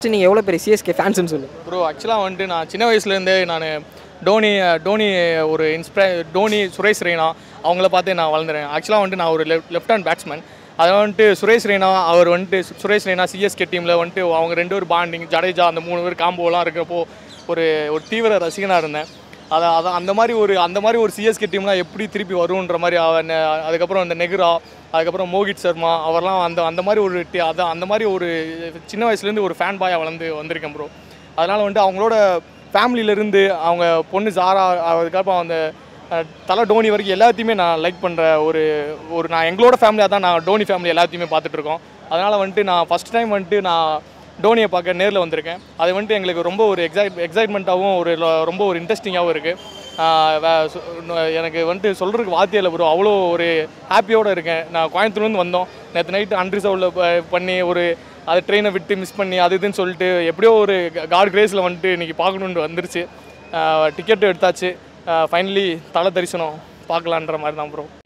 first நீங்கள் எவ்வளோ பெரிய சிஎஸ்கே ஃபேன்ஸ்னு சொல்லு ப்ரோ ஆக்சுவலாக வந்துட்டு நான் சின்ன வயசுலேருந்தே நான் டோனி டோனி ஒரு இன்ஸ்பிரே டோனி சுரேஷ் ரெய்னா அவங்கள பார்த்தே நான் வளர்ந்துறேன் ஆக்சுவலாக வந்துட்டு நான் ஒரு லெஃப்ட் லெஃப்ட் ஹேண்ட் பேட்ஸ்மேன் அதை வந்துட்டு சுரேஷ் ரெய்னா அவர் வந்துட்டு சு- சுரேஷ் ரெய்னா சிஎஸ்கே டீமில் வந்துட்டு அவங்க ரெண்டு பேர் பாண்டிங் ஜடேஜா அந்த மூணு பேர் காம்போலாம் இருக்கிறப்போ ஒரு ஒரு தீவிர ரசிகனாக இருந்தேன் அதை அதை அந்த மாதிரி ஒரு அந்த மாதிரி ஒரு சிஎஸ்கே டீம்லாம் எப்படி திருப்பி வரும்ன்ற மாதிரி அவன் அதுக்கப்புறம் அந்த நெஹ்ரா அதுக்கப்புறம் மோகித் சர்மா அவர்லாம் அந்த அந்த மாதிரி ஒரு டி அதான் அந்த மாதிரி ஒரு சின்ன வயசுலேருந்து ஒரு ஃபேன் பாயாக வளர்ந்து வந்திருக்கேன் ப்ரோ அதனால் வந்துட்டு அவங்களோட ஃபேமிலியிலேருந்து அவங்க பொண்ணு ஜாரா அதுக்கப்புறம் அந்த அஹ், தலை டோனி வரைக்கும் எல்லாத்தையுமே நான் லைக் பண்ணுற ஒரு ஒரு நான் எங்களோட ஃபேமிலியாக தான் நான் டோனி ஃபேமிலி எல்லாத்தையுமே பார்த்துட்டு இருக்கோம் அதனால் வந்துட்டு நான் ஃபஸ்ட் டைம் வந்துட்டு நான் டோனியை பார்க்க நேரில் வந்திருக்கேன் அது வந்துட்டு எங்களுக்கு ரொம்ப ஒரு எக்ஸைட் எக்ஸைட்மெண்ட்டாகவும் ஒரு lo- ரொம்ப ஒரு இன்ட்ரெஸ்டிங்காகவும் இருக்குது எனக்கு வந்துட்டு சொல்கிறதுக்கு வார்த்தையே இல்லை ப்ரோ அவ்வளோ ஒரு ஹாப்பியோடு இருக்கேன் நான் கோயம்புத்தூர்லேருந்து வந்தோம் நேற்று நைட்டு அன்ரிசர்வில் பண்ணி ஒரு அது ட்ரெயினை விட்டு மிஸ் பண்ணி அது இதுன்னு சொல்லிட்டு எப்படியோ ஒரு காட் கிரேஸில் வந்துட்டு இன்றைக்கி பார்க்கணுன்னு வந்துருச்சு டிக்கெட்டு எடுத்தாச்சு ஃபைனலி தலை தரிசனம் பார்க்கலான்ற மாதிரி தான் ப்ரோ